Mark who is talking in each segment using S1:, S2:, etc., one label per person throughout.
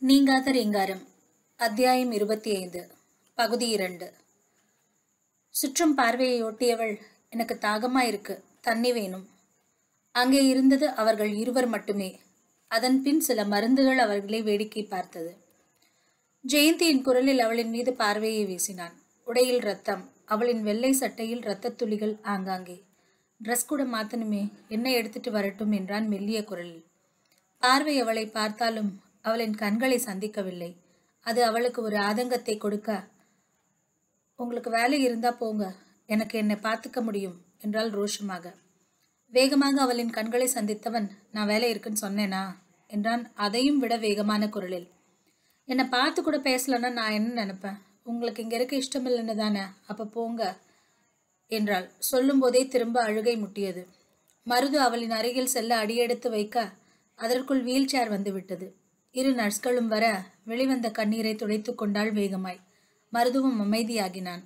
S1: நீங்காத ரீங்காரம் அத்தியாயம் இருபத்தி ஐந்து பகுதி இரண்டு சுற்றும் பார்வையை ஒட்டியவள் எனக்கு தாகமா இருக்கு தண்ணி வேணும் அங்கே இருந்தது அவர்கள் இருவர் மட்டுமே அதன் பின் சில மருந்துகள் அவர்களை வேடிக்கை பார்த்தது ஜெயந்தியின் குரலில் அவளின் மீது பார்வையை வீசினான் உடையில் ரத்தம் அவளின் வெள்ளை சட்டையில் இரத்தத் துளிகள் ஆங்காங்கே ட்ரெஸ் கூட மாத்தணுமே என்ன எடுத்துட்டு வரட்டும் என்றான் மெல்லிய குரலில் பார்வை அவளை பார்த்தாலும் அவளின் கண்களை சந்திக்கவில்லை அது அவளுக்கு ஒரு ஆதங்கத்தை கொடுக்க உங்களுக்கு வேலை இருந்தா போங்க எனக்கு என்னை பார்த்துக்க முடியும் என்றாள் ரோஷமாக வேகமாக அவளின் கண்களை சந்தித்தவன் நான் வேலை இருக்குன்னு சொன்னேனா என்றான் அதையும் விட வேகமான குரலில் என்னை பார்த்து கூட பேசலன்னா நான் என்ன நினைப்பேன் உங்களுக்கு இங்க இருக்க இஷ்டம் இல்லைன்னு தானே அப்ப போங்க என்றாள் சொல்லும்போதே திரும்ப அழுகை முட்டியது மருது அவளின் அருகில் செல்ல அடியெடுத்து வைக்க அதற்குள் வீல் சேர் வந்து விட்டது இரு நர்ஸ்களும் வர வெளிவந்த கண்ணீரை துடைத்து கொண்டாள் வேகமாய் மருதுவும் அமைதியாகினான்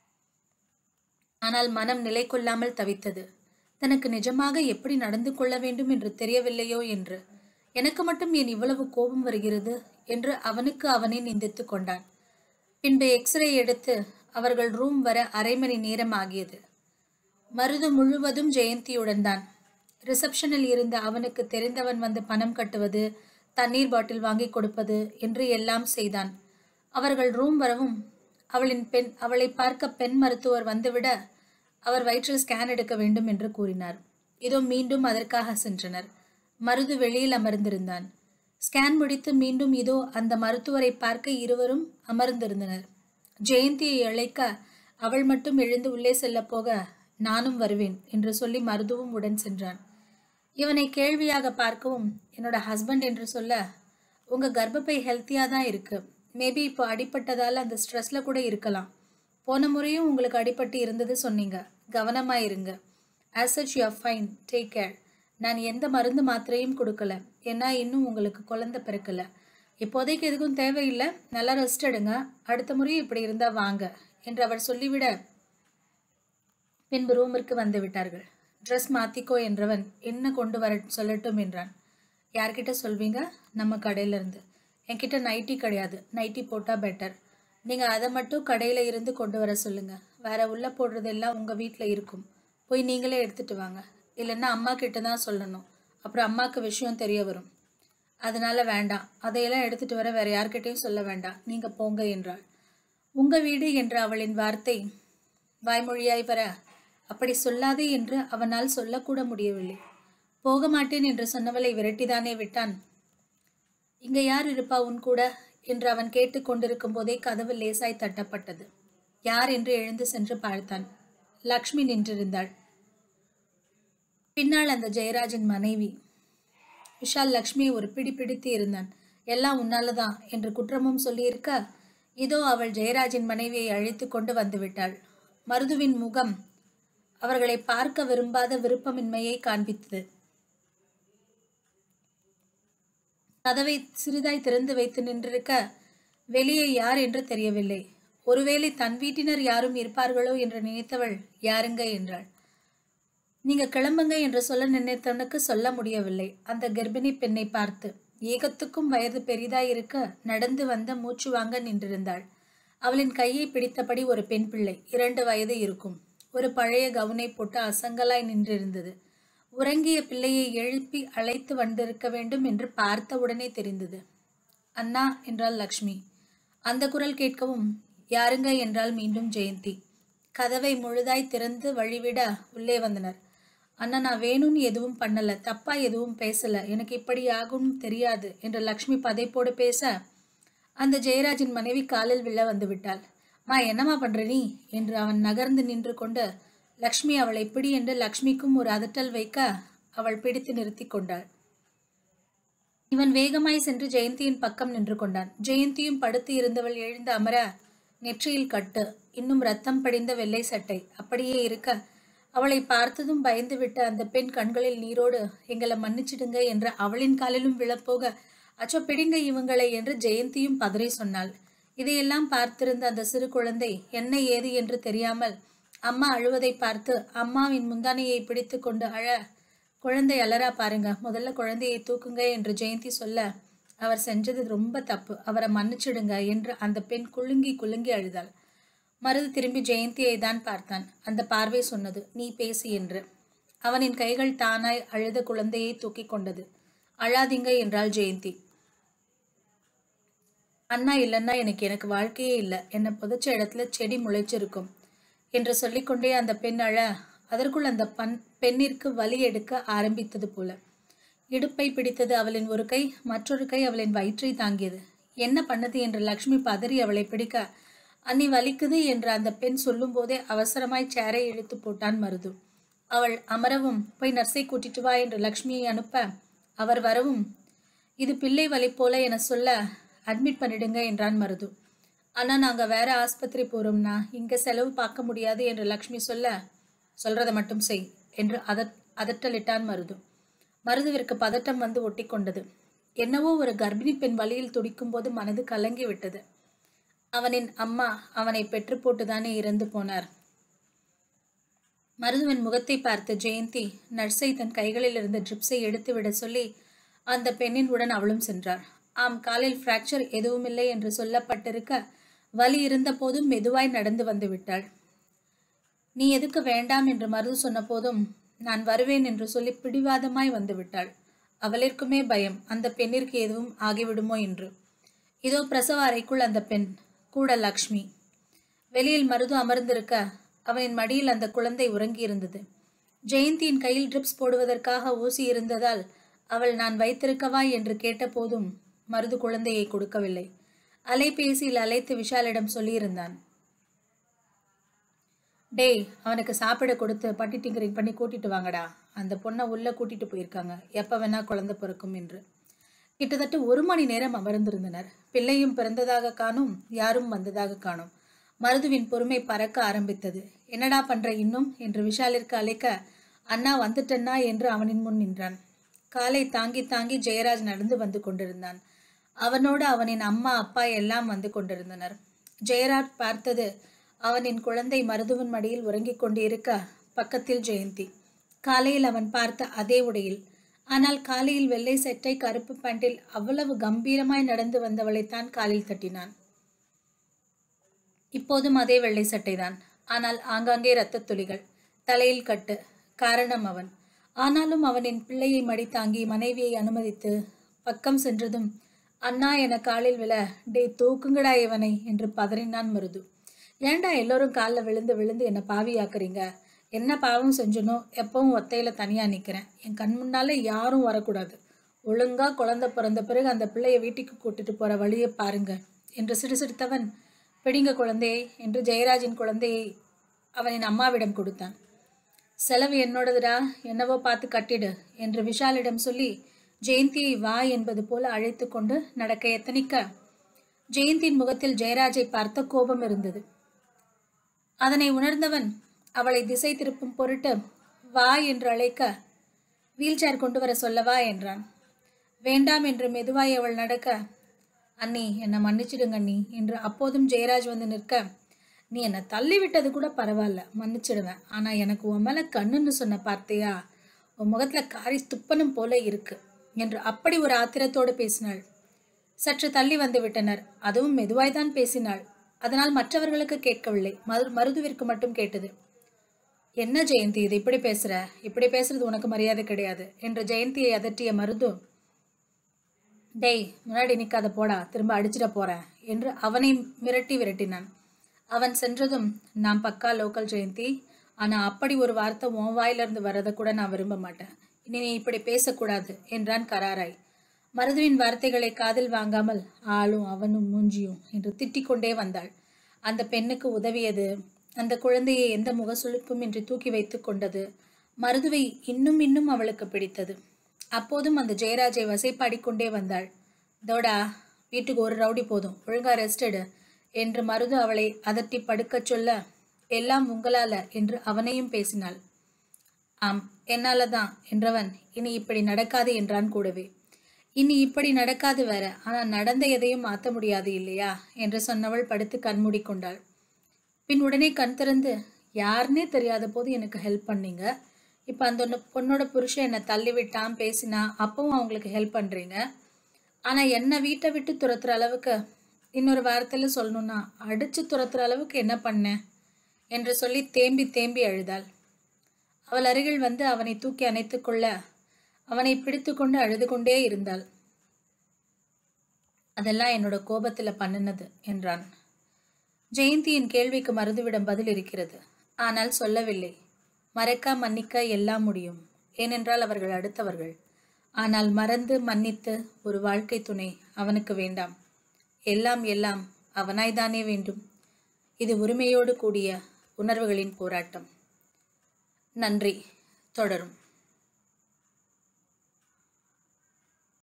S1: ஆனால் மனம் நிலை கொள்ளாமல் தவித்தது தனக்கு நிஜமாக எப்படி நடந்து கொள்ள வேண்டும் என்று தெரியவில்லையோ என்று எனக்கு மட்டும் ஏன் இவ்வளவு கோபம் வருகிறது என்று அவனுக்கு அவனே நிந்தித்து கொண்டான் பின்பு எக்ஸ்ரே எடுத்து அவர்கள் ரூம் வர அரை மணி நேரம் ஆகியது மருது முழுவதும் ஜெயந்தியுடன் தான் ரிசப்ஷனில் இருந்த அவனுக்கு தெரிந்தவன் வந்து பணம் கட்டுவது தண்ணீர் பாட்டில் வாங்கி கொடுப்பது என்று எல்லாம் செய்தான் அவர்கள் ரூம் வரவும் அவளின் பெண் அவளை பார்க்க பெண் மருத்துவர் வந்துவிட அவர் வயிற்றில் ஸ்கேன் எடுக்க வேண்டும் என்று கூறினார் இதோ மீண்டும் அதற்காக சென்றனர் மருது வெளியில் அமர்ந்திருந்தான் ஸ்கேன் முடித்து மீண்டும் இதோ அந்த மருத்துவரை பார்க்க இருவரும் அமர்ந்திருந்தனர் ஜெயந்தியை அழைக்க அவள் மட்டும் எழுந்து உள்ளே செல்ல போக நானும் வருவேன் என்று சொல்லி மருதுவும் உடன் சென்றான் இவனை கேள்வியாக பார்க்கவும் என்னோட ஹஸ்பண்ட் என்று சொல்ல உங்க கர்ப்பப்பை ஹெல்த்தியா தான் இருக்கு மேபி இப்போ அடிபட்டதால அந்த ஸ்ட்ரெஸ்ல கூட இருக்கலாம் போன முறையும் உங்களுக்கு அடிபட்டு இருந்தது சொன்னீங்க கவனமா இருங்க as such you fine take care நான் எந்த மருந்து மாத்திரையும் கொடுக்கல ஏன்னா இன்னும் உங்களுக்கு குழந்தை பிறக்கல இப்போதைக்கு எதுக்கும் தேவையில்லை நல்லா ரெஸ்ட் எடுங்க அடுத்த முறையும் இப்படி இருந்தா வாங்க என்று அவர் சொல்லிவிட பின்பு ரூமிற்கு வந்து விட்டார்கள் ட்ரெஸ் மாத்திக்கோ என்றவன் என்ன கொண்டு வர சொல்லட்டும் என்றான் யார்கிட்ட சொல்வீங்க நம்ம கடையில இருந்து என்கிட்ட நைட்டி கிடையாது நைட்டி போட்டா பெட்டர் நீங்க அதை மட்டும் கடையில இருந்து கொண்டு வர சொல்லுங்க வேற உள்ள போடுறதெல்லாம் உங்க வீட்ல இருக்கும் போய் நீங்களே எடுத்துட்டு வாங்க இல்லைன்னா அம்மா கிட்ட தான் சொல்லணும் அப்புறம் அம்மாக்கு விஷயம் தெரிய வரும் அதனால வேண்டாம் அதையெல்லாம் எடுத்துட்டு வர வேற யார்கிட்டயும் சொல்ல வேண்டாம் நீங்க போங்க என்றாள் உங்க வீடு என்ற அவளின் வார்த்தை வாய்மொழியாய் வர அப்படி சொல்லாதே என்று அவனால் சொல்லக்கூட முடியவில்லை போக மாட்டேன் என்று சொன்னவளை விரட்டிதானே விட்டான் இங்க யார் இருப்பா உன் கூட என்று அவன் கேட்டுக்கொண்டிருக்கும் போதே கதவு லேசாய் தட்டப்பட்டது யார் என்று எழுந்து சென்று பார்த்தான் லக்ஷ்மி நின்றிருந்தாள் பின்னால் அந்த ஜெயராஜின் மனைவி விஷால் லக்ஷ்மியை ஒரு பிடி பிடித்து இருந்தான் எல்லாம் உன்னாலதான் என்று குற்றமும் சொல்லியிருக்க இதோ அவள் ஜெயராஜின் மனைவியை அழைத்து கொண்டு வந்து விட்டாள் மருதுவின் முகம் அவர்களை பார்க்க விரும்பாத விருப்பமின்மையை காண்பித்தது கதவை சிறிதாய் திறந்து வைத்து நின்றிருக்க வெளியே யார் என்று தெரியவில்லை ஒருவேளை தன் வீட்டினர் யாரும் இருப்பார்களோ என்று நினைத்தவள் யாருங்க என்றாள் நீங்க கிளம்புங்க என்று சொல்ல நினைத்தவனுக்கு சொல்ல முடியவில்லை அந்த கர்ப்பிணி பெண்ணை பார்த்து ஏகத்துக்கும் வயது பெரிதாய் இருக்க நடந்து வந்த மூச்சு வாங்க நின்றிருந்தாள் அவளின் கையை பிடித்தபடி ஒரு பெண் பிள்ளை இரண்டு வயது இருக்கும் ஒரு பழைய கவுனை போட்டு அசங்கலாய் நின்றிருந்தது உறங்கிய பிள்ளையை எழுப்பி அழைத்து வந்திருக்க வேண்டும் என்று பார்த்தவுடனே தெரிந்தது அண்ணா என்றாள் லக்ஷ்மி அந்த குரல் கேட்கவும் யாருங்க என்றால் மீண்டும் ஜெயந்தி கதவை முழுதாய் திறந்து வழிவிட உள்ளே வந்தனர் அண்ணா நான் வேணும்னு எதுவும் பண்ணல தப்பா எதுவும் பேசல எனக்கு இப்படி ஆகும் தெரியாது என்று லக்ஷ்மி பதைப்போடு பேச அந்த ஜெயராஜின் மனைவி காலில் விழ வந்து விட்டாள் மா என்னம்மா பண்ற நீ என்று அவன் நகர்ந்து நின்று கொண்டு லக்ஷ்மி அவளை பிடி என்று லக்ஷ்மிக்கும் ஒரு அதட்டல் வைக்க அவள் பிடித்து நிறுத்தி கொண்டாள் இவன் வேகமாய் சென்று ஜெயந்தியின் பக்கம் நின்று கொண்டான் ஜெயந்தியும் படுத்து இருந்தவள் எழுந்து அமர நெற்றியில் கட்டு இன்னும் ரத்தம் படிந்த வெள்ளை சட்டை அப்படியே இருக்க அவளை பார்த்ததும் பயந்துவிட்ட அந்த பெண் கண்களில் நீரோடு எங்களை மன்னிச்சிடுங்க என்று அவளின் காலிலும் விழப்போக அச்சோ பிடிங்க இவங்களை என்று ஜெயந்தியும் பதறி சொன்னாள் இதையெல்லாம் பார்த்திருந்த அந்த சிறு குழந்தை என்ன ஏது என்று தெரியாமல் அம்மா அழுவதை பார்த்து அம்மாவின் முந்தானையை பிடித்து கொண்டு அழ குழந்தை அலறா பாருங்க முதல்ல குழந்தையை தூக்குங்க என்று ஜெயந்தி சொல்ல அவர் செஞ்சது ரொம்ப தப்பு அவரை மன்னிச்சிடுங்க என்று அந்த பெண் குலுங்கி குலுங்கி அழுதாள் மருது திரும்பி ஜெயந்தியை தான் பார்த்தான் அந்த பார்வை சொன்னது நீ பேசு என்று அவனின் கைகள் தானாய் அழுத குழந்தையை தூக்கி கொண்டது அழாதீங்க என்றாள் ஜெயந்தி அண்ணா இல்லைன்னா எனக்கு எனக்கு வாழ்க்கையே இல்லை என்னை புதைச்ச இடத்துல செடி முளைச்சிருக்கும் என்று சொல்லிக்கொண்டே அந்த பெண் அழ அதற்குள் அந்த பண் பெண்ணிற்கு வலி எடுக்க ஆரம்பித்தது போல இடுப்பை பிடித்தது அவளின் ஒரு கை மற்றொரு கை அவளின் வயிற்றை தாங்கியது என்ன பண்ணது என்று லக்ஷ்மி பதறி அவளை பிடிக்க அன்னி வலிக்குது என்று அந்த பெண் சொல்லும்போதே அவசரமாய் சேரை இழுத்து போட்டான் மருது அவள் அமரவும் போய் நர்ஸை கூட்டிட்டு வா என்று லக்ஷ்மியை அனுப்ப அவர் வரவும் இது பிள்ளை வலி போல என சொல்ல அட்மிட் பண்ணிடுங்க என்றான் மருது ஆனா நாங்க வேற ஆஸ்பத்திரி போறோம்னா இங்க செலவு பார்க்க முடியாது என்று லக்ஷ்மி சொல்ல சொல்றதை மட்டும் செய் என்று அதட் அதட்டலிட்டான் மருது மருதுவிற்கு பதட்டம் வந்து ஒட்டி கொண்டது என்னவோ ஒரு கர்ப்பிணி பெண் வழியில் துடிக்கும் போது மனது கலங்கி விட்டது அவனின் அம்மா அவனை பெற்று போட்டுதானே இறந்து போனார் மருதுவின் முகத்தை பார்த்த ஜெயந்தி நர்ஸை தன் கைகளில் இருந்த ட்ரிப்ஸை எடுத்து விட சொல்லி அந்த பெண்ணின் உடன் அவளும் சென்றார் ஆம் காலில் ஃப்ராக்சர் எதுவுமில்லை என்று சொல்லப்பட்டிருக்க வலி இருந்த போதும் மெதுவாய் நடந்து வந்து விட்டாள் நீ எதுக்கு வேண்டாம் என்று மருது சொன்ன போதும் நான் வருவேன் என்று சொல்லி பிடிவாதமாய் வந்து விட்டாள் அவளிற்குமே பயம் அந்த பெண்ணிற்கு எதுவும் ஆகிவிடுமோ என்று இதோ பிரசவ அறைக்குள் அந்த பெண் கூட லக்ஷ்மி வெளியில் மருது அமர்ந்திருக்க அவனின் மடியில் அந்த குழந்தை உறங்கியிருந்தது ஜெயந்தியின் கையில் ட்ரிப்ஸ் போடுவதற்காக ஊசி இருந்ததால் அவள் நான் வைத்திருக்கவா என்று கேட்டபோதும் மருது குழந்தையை கொடுக்கவில்லை அலைபேசியில் அழைத்து விஷாலிடம் சொல்லியிருந்தான் டேய் அவனுக்கு சாப்பிட கொடுத்து பட்டி டிங்கரிங் பண்ணி கூட்டிட்டு வாங்கடா அந்த பொண்ணை உள்ள கூட்டிட்டு போயிருக்காங்க எப்ப வேணா குழந்தை பிறக்கும் என்று கிட்டத்தட்ட ஒரு மணி நேரம் அமர்ந்திருந்தனர் பிள்ளையும் பிறந்ததாக காணும் யாரும் வந்ததாக காணும் மருதுவின் பொறுமை பறக்க ஆரம்பித்தது என்னடா பண்ற இன்னும் என்று விஷாலிற்கு அழைக்க அண்ணா வந்துட்டண்ணா என்று அவனின் முன் நின்றான் காலை தாங்கி தாங்கி ஜெயராஜ் நடந்து வந்து கொண்டிருந்தான் அவனோடு அவனின் அம்மா அப்பா எல்லாம் வந்து கொண்டிருந்தனர் ஜெயராஜ் பார்த்தது அவனின் குழந்தை மருதுவன் மடியில் உறங்கிக் கொண்டிருக்க பக்கத்தில் ஜெயந்தி காலையில் அவன் பார்த்த அதே உடையில் ஆனால் காலையில் வெள்ளை சட்டை கருப்பு பேண்டில் அவ்வளவு கம்பீரமாய் நடந்து வந்தவளைத்தான் காலில் தட்டினான் இப்போதும் அதே வெள்ளை சட்டைதான் ஆனால் ஆங்காங்கே இரத்தத் துளிகள் தலையில் கட்டு காரணம் அவன் ஆனாலும் அவனின் பிள்ளையை மடி தாங்கி மனைவியை அனுமதித்து பக்கம் சென்றதும் அண்ணா என காலில் விழ டே தூக்குங்கடா இவனை என்று பதறினான் மருது ஏன்டா எல்லோரும் காலில் விழுந்து விழுந்து என்னை பாவியாக்குறீங்க என்ன பாவம் செஞ்சனோ எப்பவும் ஒத்தையில தனியா நிக்கிறேன் என் கண் முன்னால யாரும் வரக்கூடாது ஒழுங்கா குழந்தை பிறந்த பிறகு அந்த பிள்ளைய வீட்டுக்கு கூட்டிட்டு போற வழியை பாருங்க என்று சிடுசிடுத்தவன் பிடிங்க குழந்தையை என்று ஜெயராஜின் குழந்தையை அவனின் அம்மாவிடம் கொடுத்தான் செலவு என்னோடதுடா என்னவோ பார்த்து கட்டிடு என்று விஷாலிடம் சொல்லி ஜெயந்தியை வா என்பது போல அழைத்து கொண்டு நடக்க எத்தனிக்க ஜெயந்தியின் முகத்தில் ஜெயராஜை பார்த்த கோபம் இருந்தது அதனை உணர்ந்தவன் அவளை திசை திருப்பும் பொருட்டு வா என்று அழைக்க வீல் சேர் கொண்டு வர சொல்லவா என்றான் வேண்டாம் என்று மெதுவாய் அவள் நடக்க அண்ணி என்னை மன்னிச்சிடுங்க அண்ணி என்று அப்போதும் ஜெயராஜ் வந்து நிற்க நீ என்னை தள்ளி விட்டது கூட பரவாயில்ல மன்னிச்சிடுவேன் ஆனால் எனக்கு உன் மேலே கண்ணுன்னு சொன்ன பார்த்தியா உன் முகத்தில் காரி துப்பனும் போல இருக்கு என்று அப்படி ஒரு ஆத்திரத்தோடு பேசினாள் சற்று தள்ளி வந்து விட்டனர் அதுவும் மெதுவாய்தான் பேசினாள் அதனால் மற்றவர்களுக்கு கேட்கவில்லை மரு மருதுவிற்கு மட்டும் கேட்டது என்ன ஜெயந்தி இது இப்படி பேசுற இப்படி பேசுறது உனக்கு மரியாதை கிடையாது என்று ஜெயந்தியை அதட்டிய மருது டேய் முன்னாடி நிக்காத போடா திரும்ப அடிச்சிட போறேன் என்று அவனை மிரட்டி விரட்டினான் அவன் சென்றதும் நான் பக்கா லோக்கல் ஜெயந்தி ஆனா அப்படி ஒரு வார்த்தை உன் வாயிலிருந்து வரதை கூட நான் விரும்ப மாட்டேன் இனி நீ இப்படி பேசக்கூடாது என்றான் கராராய் மருதுவின் வார்த்தைகளை காதில் வாங்காமல் ஆளும் அவனும் மூஞ்சியும் என்று திட்டிக் கொண்டே வந்தாள் அந்த பெண்ணுக்கு உதவியது அந்த குழந்தையை எந்த முகசுளிப்பும் இன்றி தூக்கி வைத்து கொண்டது மருதுவை இன்னும் இன்னும் அவளுக்கு பிடித்தது அப்போதும் அந்த ஜெயராஜை வசைப்பாடிக்கொண்டே வந்தாள் தோடா வீட்டுக்கு ஒரு ரவுடி போதும் ஒழுங்கா ரெஸ்ட் எடு என்று மருது அவளை அதட்டி படுக்கச் சொல்ல எல்லாம் உங்களால என்று அவனையும் பேசினாள் ஆம் என்னால தான் என்றவன் இனி இப்படி நடக்காது என்றான் கூடவே இனி இப்படி நடக்காது வேற ஆனால் நடந்த எதையும் மாற்ற முடியாது இல்லையா என்று சொன்னவள் படுத்து கண்மூடி கொண்டாள் பின் உடனே கண் திறந்து யாருன்னே தெரியாத போது எனக்கு ஹெல்ப் பண்ணீங்க இப்போ அந்த ஒன்று பொண்ணோட புருஷன் என்னை தள்ளி விட்டான் பேசினா அப்பவும் அவங்களுக்கு ஹெல்ப் பண்ணுறீங்க ஆனால் என்னை வீட்டை விட்டு துரத்துற அளவுக்கு இன்னொரு வாரத்தில் சொல்லணும்னா அடித்து துரத்துற அளவுக்கு என்ன பண்ணேன் என்று சொல்லி தேம்பி தேம்பி அழுதாள் அவள் அருகில் வந்து அவனை தூக்கி அணைத்துக் கொள்ள அவனை பிடித்து கொண்டு அழுது கொண்டே இருந்தாள் அதெல்லாம் என்னோட கோபத்தில் பண்ணினது என்றான் ஜெயந்தியின் கேள்விக்கு மருதுவிடம் பதில் இருக்கிறது ஆனால் சொல்லவில்லை மறைக்க மன்னிக்க எல்லாம் முடியும் ஏனென்றால் அவர்கள் அடுத்தவர்கள் ஆனால் மறந்து மன்னித்து ஒரு வாழ்க்கை துணை அவனுக்கு வேண்டாம் எல்லாம் எல்லாம் அவனாய்தானே வேண்டும் இது உரிமையோடு கூடிய உணர்வுகளின் போராட்டம் நன்றி தொடரும்